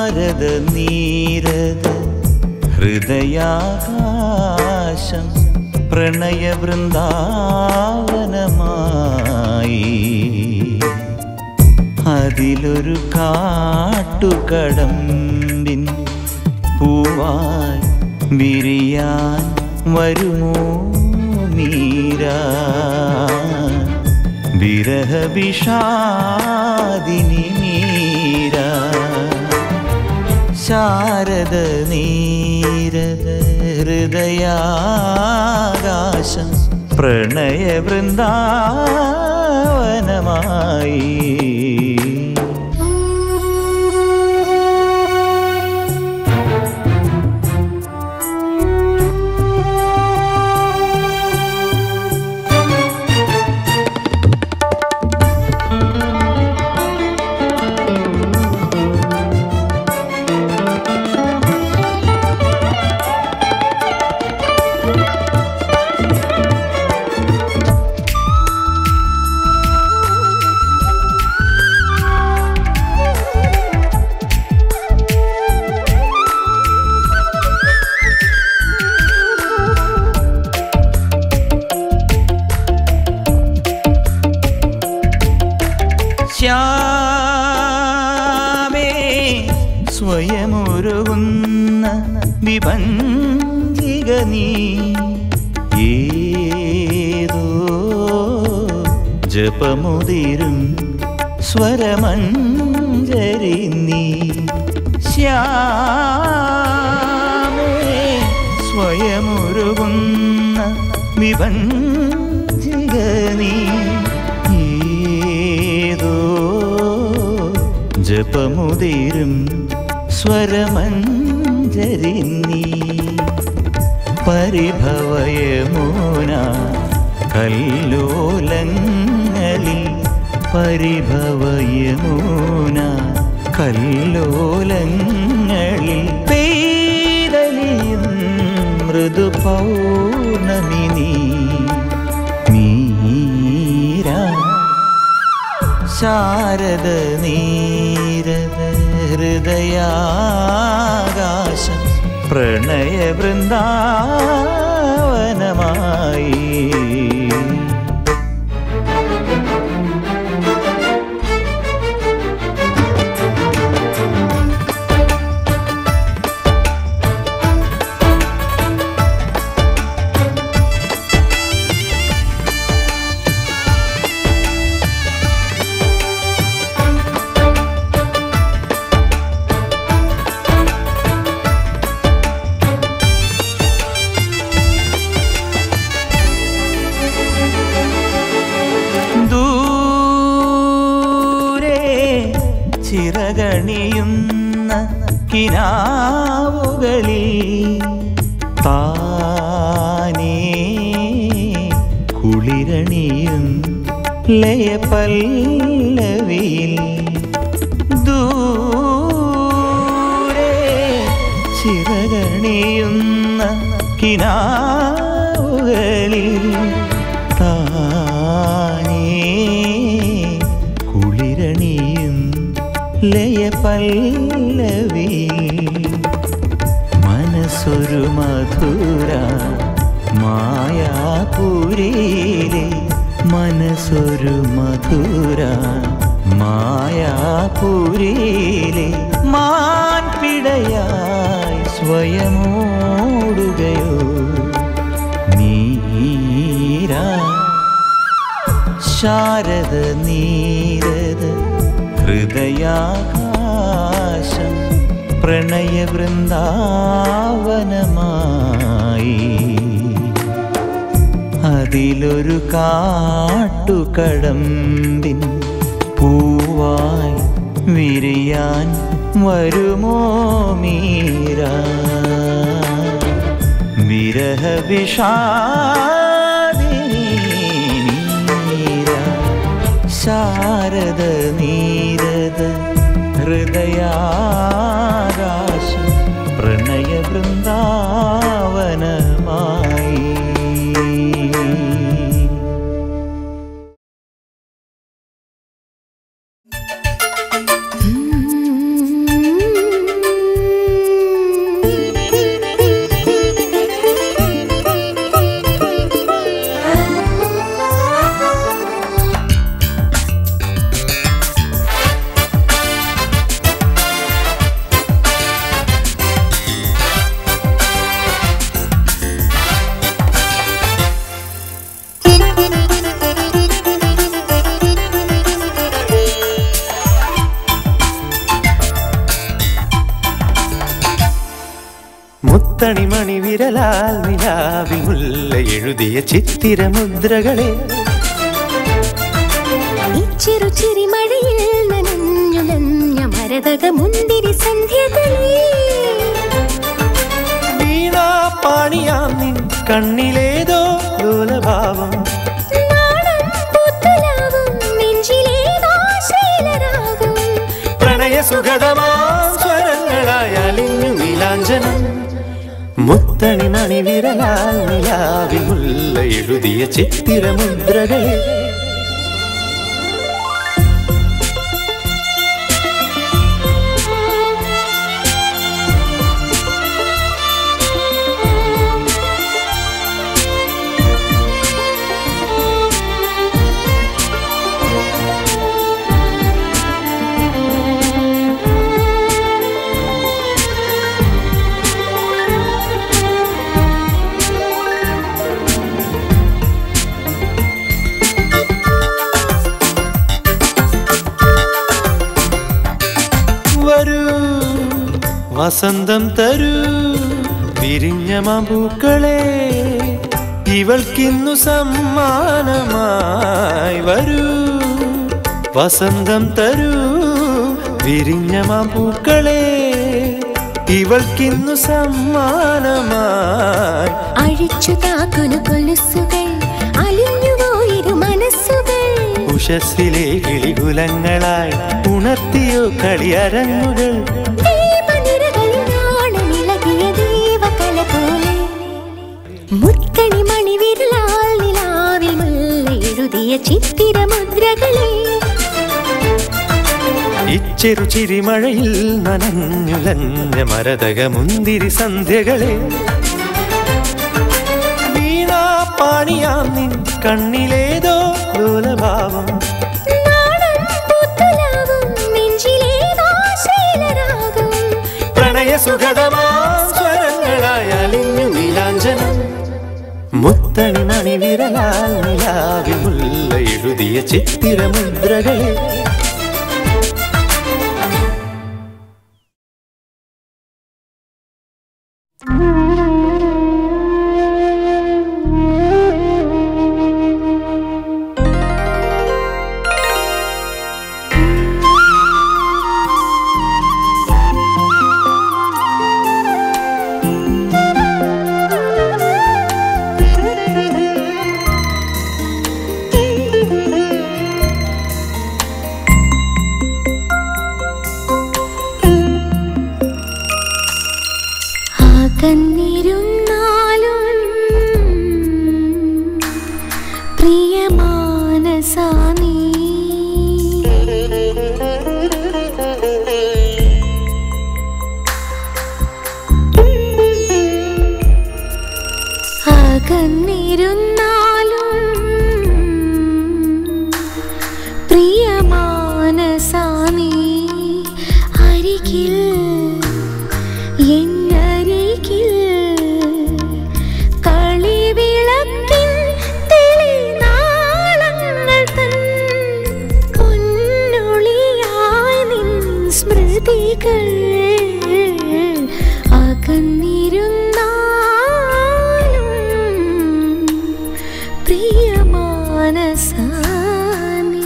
ശാരദ നീരദ ഹൃദയാകാശം പ്രണയവൃന്ദാവനമായി അതിലൊരു കാട്ടുകടമ്പിൻ പൂവായി വിരിയാൻ വരുമോ മീരാ വിരഹവിഷാദിനി മീരാ ശാരദ നീരദ ഹൃദയാകാശം പ്രണയവൃന്ദാവനമായി ശ്യാമേ സ്വയമൊരുകുന്ന വിഭഞ്ജിക നീ ഏതോ ജപമുതിരും സ്വരമഞ്ജരി നീ ശ്യാമേ സ്വയമൊരുകുന്ന വിഭഞ്ജിക നീ ഏതോ ജപമുതിരും സ്വരമഞ്ജരി നീ പരിഭവയമൂന കല്ലോലങ്ങളിൽ പരിഭവയമൂന കല്ലോലങ്ങളിൽ പെയ്തലിയും മൃദു പൗർണമി നീ മീരാ ശാരദ നീരദ ഹൃദയാകാശം പ്രണയവൃന്ദാവനമായി ദൂരെ ചിറകണിയുന്ന കിനാവുകളിൽ താനേ കുളിരണിയും ലയപല്ലവിയിൽ ദൂരെ ചിറകണിയുന്ന കിനാവുകളിൽ താനേ കുളിരണിയും ലയപല്ലവി മനസ്സൊരു മധുര മായാപുരിയിലെ മനസ്സൊരു മധുര മായാപുരിയിലെ മാൻപിടയായി സ്വയമോടുകയോ നീരാ ശാരദ നീരദ ഹൃദയാകാശം പ്രണയവൃന്ദാവനമായി അതിലൊരു കാട്ടുകടമ്പിൻ പൂവായി വിരിയാൻ വരുമോ മീരാ വിരഹവിഷാദീര ശാരദ നീരദ ഹൃദയാകാശം പ്രണയ വൃന്ദാവനമായി Mm-hmm. മുത്തണിമണി വിരലാൽ നിലാവിൽ മുല്ല എഴുതിയ ചിത്തിരമുദ്രകളെ ഇച്ചിറു ചിരിമഴയിൽ നനഞ്ഞു നഞ്ഞ മരതക മുന്തിരി സന്ധ്യകളേ വീണാ പാണിയാം നിൻ കണ്ണിലേതോ ലോലഭാവം നാണം പൂത്തുലാവും നെഞ്ചിലേതോ ശീലരാഗം പ്രണയ സുഖതമാം സ്വരങ്ങളായ അലിഞ്ഞു നീലാഞ്ജനം മുത്തണിമണി വിരലാൽ നിലാവിൽ മുല്ല എഴുതിയ ചിത്തിരമുദ്രകളെ വരൂ വസന്തം തരൂ വിരിഞ്ഞ മാമ്പൂക്കളെ ഇവൾക്കിന്നു സമ്മാനമായി വരൂ വസന്തം തരൂ വിരിഞ്ഞ മാമ്പൂക്കളെ ഇവൾക്കിന്നു സമ്മാനമായി അഴിച്ചു താക്കുനു കൊലുസുകൾ അലിഞ്ഞുപോയിരു മനസ്സുകൾ ഉഷസ്സിലെ കിളികുലങ്ങളായി ഉണർത്തിയോ കളിയരങ്ങുകൾ ദീപനിരകളിൽ നാണമിളകിയ ദീപകല പോലെ മുത്തണി മണിവിരലാൽ നിലാവിൽ മുല്ല എഴുതിയ ചിത്തിരമുദ്രകളെ ഇച്ചെറു ചിരിമഴയിൽ നനഞ്ഞുലഞ്ഞ മരതക മുന്തിരി സന്ധ്യകളെ വീണാ പാണിയാം നിൻ കണ്ണിലേതോ ലോലഭാവം നാണം പൂത്തുലാവും നെഞ്ചിലേതോ ശീലരാഗം പ്രണയ സുഖതമാം സ്വരങ്ങളായ അലിഞ്ഞു നീലാഞ്ജനം മുത്തണി മണി വിരലാൽ നിലാവിൽ മുല്ല എഴുതിയ ചിത്തിരമുദ്രകളെ അകന്നിരുന്നാലും പ്രിയമാനസാ നീ അകന്നിരുന്നാലും പ്രിയമാനസാ നീ അരികിൽ എന്നരികിൽ കളിവിളക്കിൻ തെളിനാളങ്ങൾ തൻ പൊന്നൊളിയായി നിൻ സ്മൃതികൾ അകന്നിരുന്നാലും പ്രിയമാനസാ നീ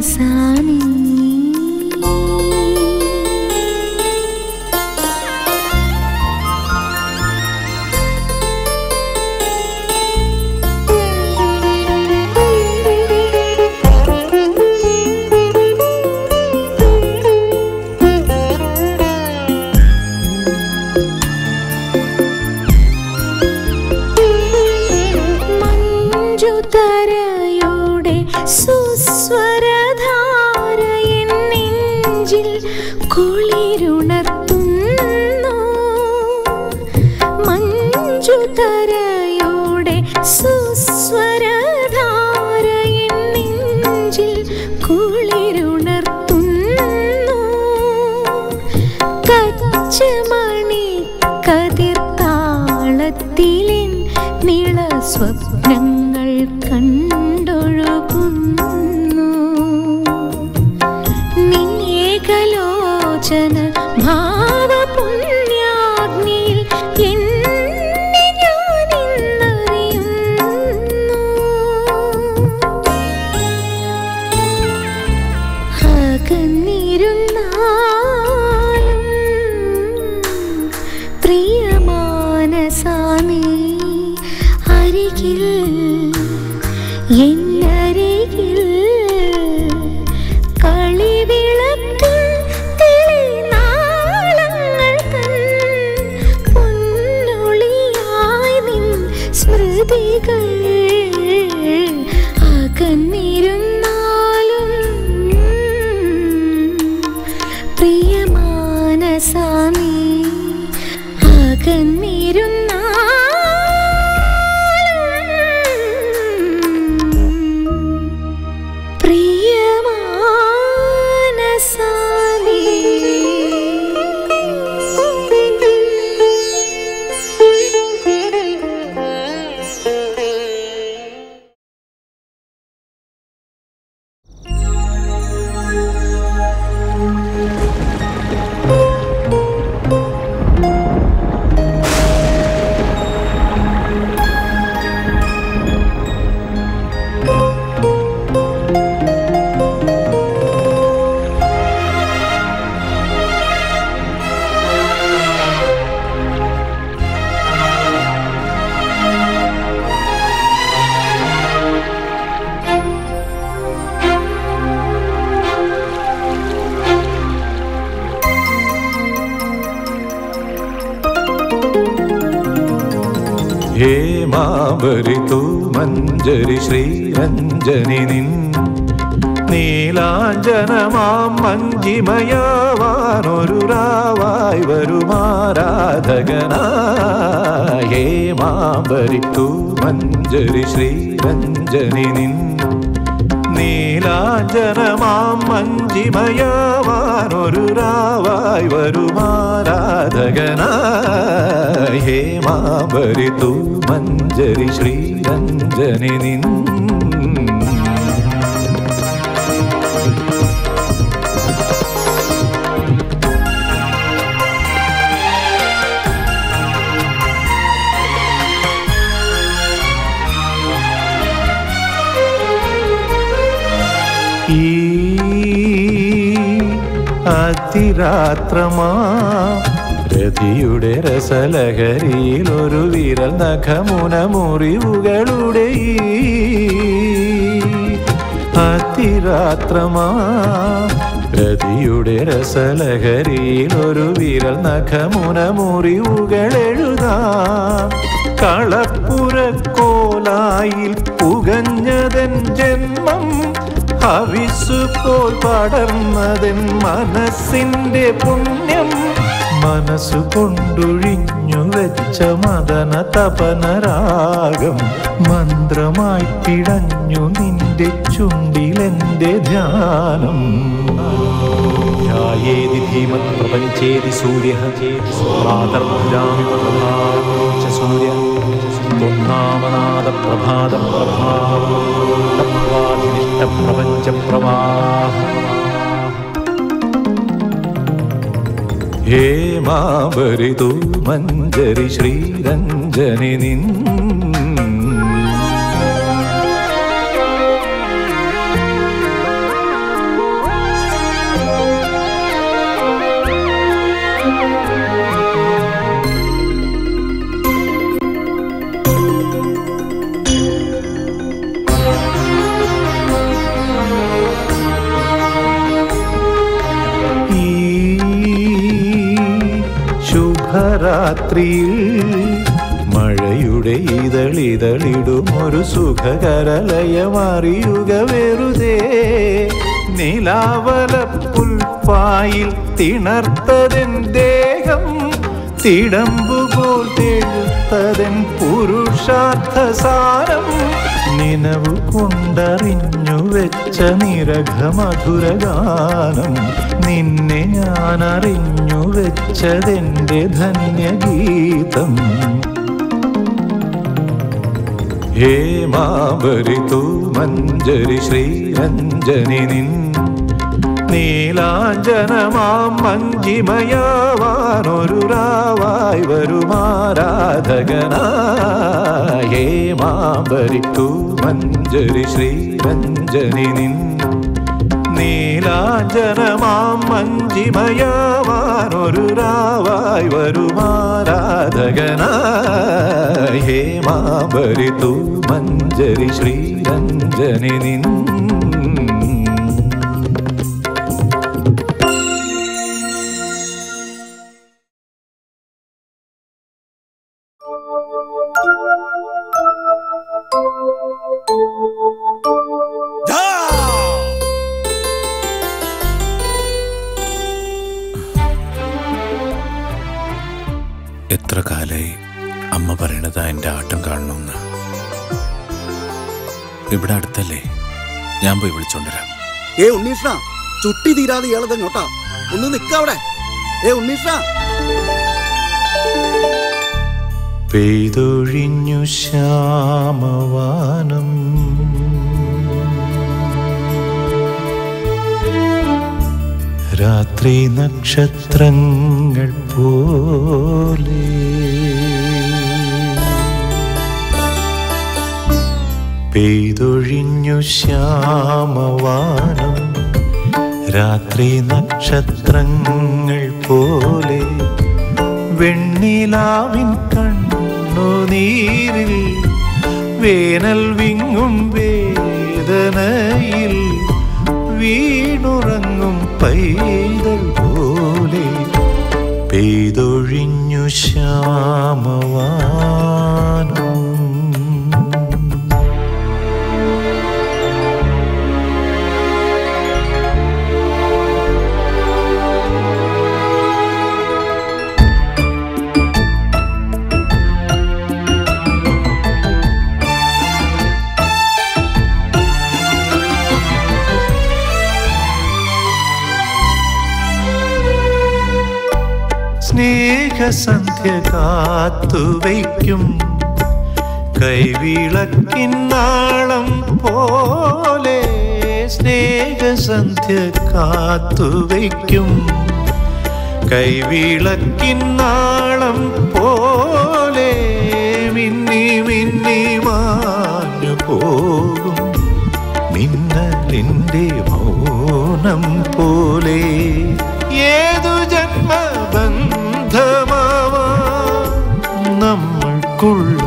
മനസാനി മഞ്ജുതരയുടെ സുസ്വരധാര എൻ നെഞ്ചിൽ കുളിരുണർത്തുന്നു മഞ്ജുതരയുടെ സുസ്വരധാര എൻ നെഞ്ചിൽ കുളിരുണർത്തുന്നു കച്ചമണി കതിർത്താളത്തിലിൻ നിള സ്വപ്നങ്ങൾ കണ്ടൊഴുകുന്നു നിന്നേകലോചന ഭാവപുണ്യാഗ്നിയിൽ എന്നെ ഞാനിന്നറിയുന്നു അകന്നിരുന്നാലും പ്രിയമാനസാമി അരികിൽ എന്നരികിൽ കളിവിളക്ക് തെളിനാളങ്ങൾ തൻ പൊന്നൊളിയായി നിൻ സ്മൃതികൾ അകന്നിരുന്നാലും പ്രിയമാനസാമി അകന്നിരുന്നാലും പ്രിയമാനസാമി ഹേമാബരി തൂ മഞ്ജരി ശ്രീരഞ്ജനി നിൻ നീലാഞ്ജനമാം മഞ്ജിമയാവാനൊരു രാവായി വരുമാരാധകനാ ഹേമാബരി തൂ മഞ്ജരി ശ്രീരഞ്ജനി നിൻ നീലാഞ്ജനമാം മഞ്ജിമയാവാനൊരു രാവായി വരുമാരാധകനായി ഹേമാബരി തൂ മഞ്ജരി ശ്രീരഞ്ജനി നിൻ ഈ അതിരാത്രമാ രതിയുടെ രസലഹരിയിൽ ഒരു വിരൽ നഖമുന മുറിവുകളുടെ ഈ അതിരാത്രമാ രതിയുടെ രസലഹരിയിൽ ഒരു വിരൽ നഖമുന മുറിവുകൾ എഴുതാം കളപ്പുരക്കോലായിൽ പുകഞ്ഞതൻ ജന്മം ഹവിസു പോൽ പടർന്നതൻ മനസ്സിന്റെ പുണ്യം മനസ്സു കൊണ്ടൊഴിഞ്ഞു വെച്ച മദന തപനരാഗം മന്ത്രമായി പിടഞ്ഞു നിന്റെ ചുണ്ടിലെന്റെ ധ്യാനം ധ്യായേതി ധീമത് പ്രപഞ്ചേതി സൂര്യ പ്രാതർഭുജാമി പ്രഭാതം ച സൂര്യ ത്വന്നാമനാദ പ്രഭാത പ്രഭാതിനിഷ്ട പ്രപഞ്ച പ്രവാഹ ഹേമാബരിതു മഞ്ജരി ശ്രീരഞ്ജനി നിൻ രാത്രിയിൽ മഴയുടെ ഇതളിതളിടും ഒരു സുഖകരലയമറിയുക വെറുതെ നിലാവല പുൽപ്പായിൽ തിണർത്തതൻ ദേഹം തിടമ്പുപോൽ തെഴുത്തതൻ പുരുഷാർത്ഥ സാരം നിനവു കൊണ്ടറിഞ്ഞു വെച്ച നിരഘമധുരഗാനം നിന്നെ ഞാൻ അറിഞ്ഞു വെച്ചതെന്റെ ധന്യഗീതം ഹേമാബരി തൂ മഞ്ജരി ശ്രീരഞ്ജനി നിൻ നീലാഞ്ജനമാം മഞ്ജിമയാവാനൊരു രാവായി വരുമാരാധകനായ ഹേമാബരി തൂ മഞ്ജരി ശ്രീരഞ്ജനി നിൻ നീലാഞ്ജനമാം മഞ്ജിമയാവാനൊരു രാവായി വരുമാരാധകനായ ഹേമാബരി തൂ മഞ്ജരി ശ്രീരഞ്ജനി നിൻ എത്ര കാലായി അമ്മ പറയണത് എൻ്റെ ആട്ടം കാണണമെന്ന് ഇവിടെ അടുത്തല്ലേ ഞാൻ പോയി വിളിച്ചോണ്ടുവരാം ഏ ഉണ്ണീഷ്ണ ചുട്ടി തീരാതെ ഇയാളത് എങ്ങോട്ടാ ഒന്ന് നിക്ക അവിടെ ഏ ഉണ്ണീഷ്ണ പെയ്തൊഴിഞ്ഞു ശ്യാമവാനം രാത്രി നക്ഷത്രങ്ങൾ പോലെ പെയ്തൊഴിഞ്ഞു ശ്യാമവാനം രാത്രി നക്ഷത്രങ്ങൾ പോലെ വെണ്ണിലാവിൻ കണ്ണുനീരിൽ വേനൽ വിങ്ങും വേദനയിൽ വീണുറങ്ങും പൈതൽ പോലെ പെയ്തൊഴിഞ്ഞു ശ്യാമവാനം സ്നേഹസന്ധ്യ കാത്തുവയ്ക്കും കൈവിളക്കിൻ നാളം പോലെ സ്നേഹസന്ധ്യ കാത്തുവയ്ക്കും കൈവിളക്കിൻ നാളം പോലെ മിന്നി മിന്നി മാഞ്ഞു പോകും മിന്നലിൻ്റെ മൗനം പോലെ ഏതു ജന്മബന്ധമാവാ നമ്മൾക്കുള്ള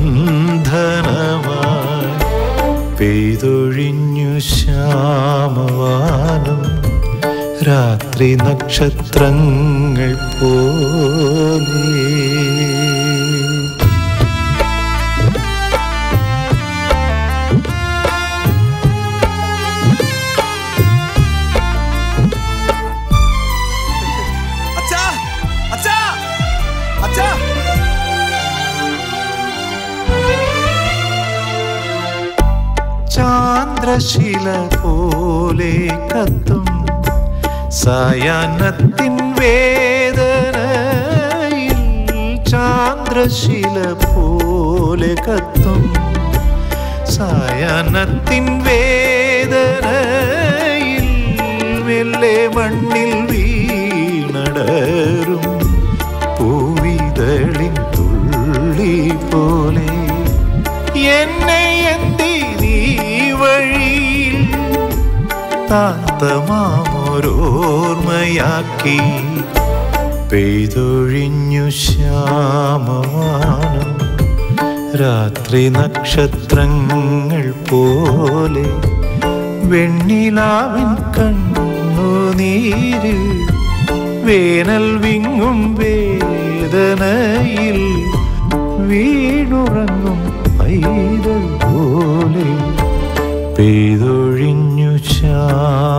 ബന്ധനമായി പെയ്തൊഴിഞ്ഞു ശ്യാമവാനം രാത്രി നക്ഷത്രങ്ങൾ പോലെ അച്ഛാ അച്ഛാ അച്ഛാ ചാന്ദ്രശില പോലെ കത്തും സായാഹ്നത്തിൻ വേദനയിൽ ചാന്ദ്രശില പോലെ കത്തും സായാഹ്നത്തിൻ വേദനയിൽ മെല്ലെ മണ്ണിൽ വീണടരും പൂവിതളിൻ തുള്ളി പോലെ എന്നെ എന്തി നീ വഴിയിൽ താത്തമാമൊരോർമ്മയാക്കി പെയ്തൊഴിഞ്ഞു ശ്യാമവാനം രാത്രി നക്ഷത്രങ്ങൾ പോലെ വെണ്ണിലാവിൻ കണ്ണുനീരിൽ വേനൽ വിങ്ങും വേദനയിൽ വേദനയിൽ വീണുറങ്ങും പൈതൽ പോലെ പെയ്തൊഴിഞ്ഞു ശാ